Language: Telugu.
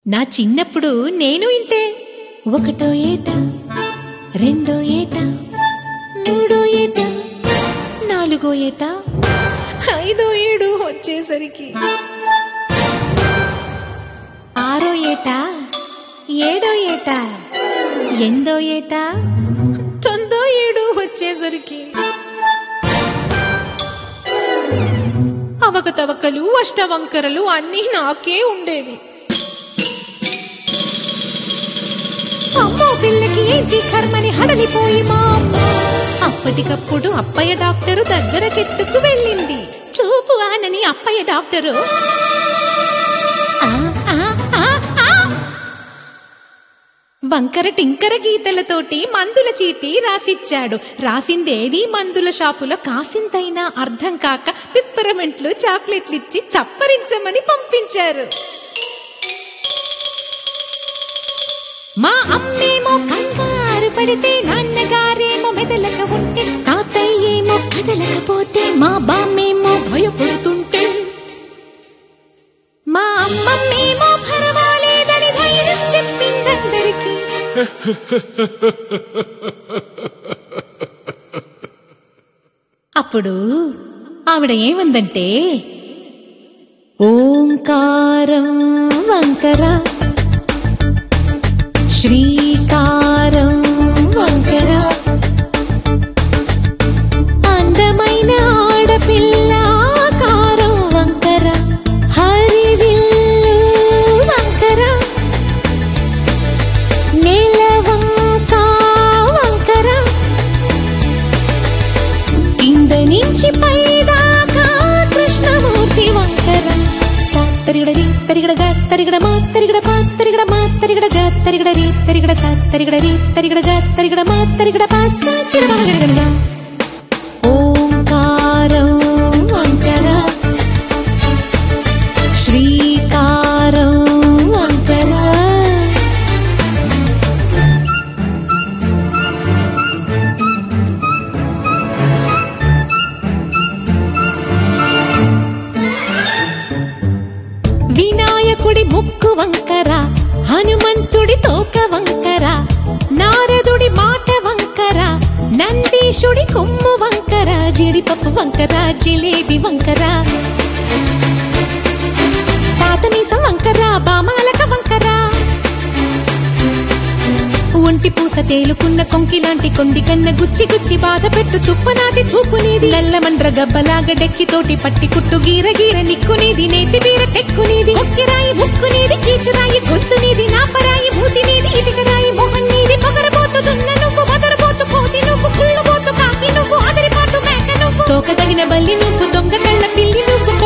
నా చిన్నప్పుడు నేను ఇంతే ఒకటో ఏట రెండో ఏట మూడో ఏట నాలుగో ఏట ఐదో ఏడు వచ్చేసరికి ఆరో ఏట ఏడో ఏట ఎందో ఏట తొమ్మిదో ఏడు వచ్చేసరికి అవకతవకలు అష్టవంకరలు అన్నీ నాకే ఉండేవి అమ్మో పిల్లకి ఏంటి కర్మని హడలిపోయి మా అమ్మ అప్పటికప్పుడు అప్పయ్య డాక్టరు దగ్గరకెత్తుకు వెళ్ళింది చూపు ఆనని అప్పయ్య డాక్టరు "ఆ, ఆ, ఆ, ఆ." వంకర టింకర గీతలతోటి మందుల చీటీ రాసిచ్చాడు రాసిందేది మందుల షాపులో కాసింతైనా అర్థం కాక పిప్పరమెంట్లు చాక్లెట్లు ఇచ్చి చప్పరించమని పంపించారు మా అమ్మేమో కంగారు పడితే నాన్నగారేమో మెదలక ఉంటే తాతయ్యేమో కదలకపోతే మా బామ్మేమో భయపడుతుంటే మా అమ్మమ్మేమో పర్వాలేదని ధైర్యం చెప్పిందందరికీ అప్పుడు ఆవిడ ఏమందంటే ఓంకారం వంకర శ్రీకారం వంకర అందమైన ఆడపిల్ల ఆకారం వంకర హరివిల్లు వంకర నెలవంక వంకర కింద నుంచి పైదాకా కృష్ణమూర్తి వంకర సా తరిగడరి తరిగడగా తరిగడ మా తరిగడ పా తరిగడ మా తరిగడగా తరిగడరి తరిగడ సా తరిగడరి తరిగడగా తరిగడ మా తరిగడ పా సా తిరగ గడగడగా ఓంకారం వంకర శ్రీకారం వంకర వినాయకుడి ముక్కు వంకర హనుమంతుడి తోక వంకర నారదుడి మాట వంకర నందీశుడి కొమ్ము వంకర జీడిపప్పు వంకర జిలేబి వంకర తాతమీసం వంకర బామాలక వంకర ఒంటి పూస తేలుకున్న కొంకి లాంటి కొండి కన్న గుచ్చి గుచ్చి బాధ పెట్టు చుప్పనాది చూపునేది నల్లమండ్ర గబ్బలాగా డెక్కితోటి పట్టి కుట్టు గీర గీర నిక్కునేది నేతి బీర టెక్కునేది కొక్కిరాయి ముక్కునేది కీచురాయి గొంతునేది నాపరాయి మూతినేది ఇటుకరాయి మొహం నీది పొగరబోతు దున్న నువ్వు వదరబోతు కోతి నువ్వు కుళ్ళుబోతు కాకి నువ్వు అదరిపాటు మేక నువ్వు తోక తగిన బల్లి నువ్వు దొంగ కళ్ళ పిల్లి నువ్వు